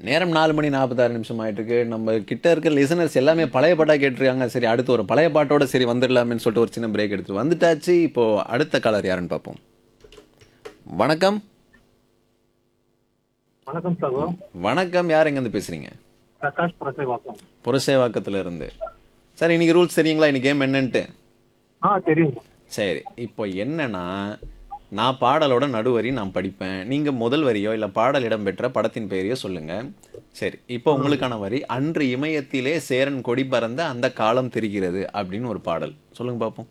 நேரம் நாலு மணி நாற்பத்தாறு நிமிஷம் ஆயிட்டு இருக்கு நம்ம கிட்ட இருக்க லிசனர்ஸ் எல்லாமே பழைய பாட்டா கேட்டிருக்காங்க சரி அடுத்து ஒரு பழைய பாட்டோட சரி வந்துடலாமேன்னு சொல்லிட்டு ஒரு சின்ன பிரேக் எடுத்து வந்துட்டாச்சு இப்போ அடுத்த காலர் யாருன்னு பார்ப்போம் வணக்கம் வணக்கம் சகோ வணக்கம் யார் எங்கேருந்து பேசுறீங்க பிரகாஷ் பிரசேவாக்கம் புரசேவாக்கத்துல இருந்து சார் இன்னைக்கு ரூல்ஸ் தெரியுங்களா இன்னைக்கு கேம் என்னன்ட்டு ஆ தெரியும் சரி இப்போ என்னன்னா நான் பாடலோட நடுவரி நான் படிப்பேன் நீங்க முதல் வரியோ இல்ல பாடல் இடம்பெற்ற படத்தின் பெயரையோ சொல்லுங்க சரி இப்போ உங்களுக்கான வரி அன்று இமயத்திலே சேரன் கொடி பறந்த அந்த காலம் தெரிகிறது அப்படின்னு ஒரு பாடல் சொல்லுங்க பாப்போம்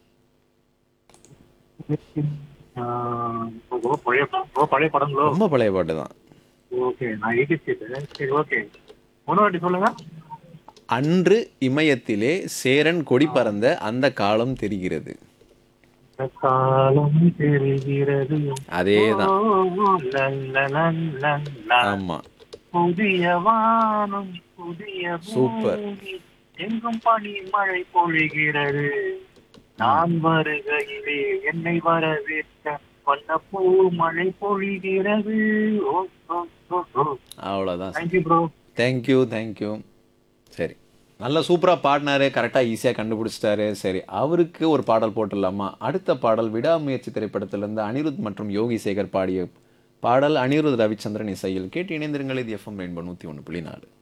ஆ, ரொம்ப பழைய ரொம்ப பழைய படங்களோ ரொம்ப பழைய பாட்டு தான் ஓகே நான் எயிட்டி சீட்டு சரி ஓகே ஒன்று வாட்டி சொல்லுங்க அன்று இமயத்திலே சேரன் கொடி பறந்த அந்த காலம் தெரிகிறது இந்த காலம் தெரிகிறது அதேதான் ஓ, லல்ல, லல்ல, லல்ல. ஆமா புதிய வானம் புதிய சூப்பர். பூமி, எங்கும் பனி மழை பொழிகிறது நான் வருகையிலே என்னை வரவேற்க வண்ணப்பூ மழை பொழிகிறது ஓ ஓ ஓ ஓ அவ்வளோதான் தேங்க்யூ ப்ரோ தேங்க்யூ தேங்க்யூ சரி நல்லா சூப்பராக பாடினாரு கரெக்டாக ஈஸியாக கண்டுபிடிச்சிட்டாரு சரி அவருக்கு ஒரு பாடல் போட்டுடலாமா அடுத்த பாடல் விடாமுயற்சி திரைப்படத்திலிருந்து அனிருத் மற்றும் யோகி சேகர் பாடிய பாடல் அனிருத் ரவிச்சந்திரன் இசையில் கேட்டு இணைந்திருங்கள் இது எஃப்எம் ரெயின்போ நூற்றி ஒன்று புள்ளி நாலு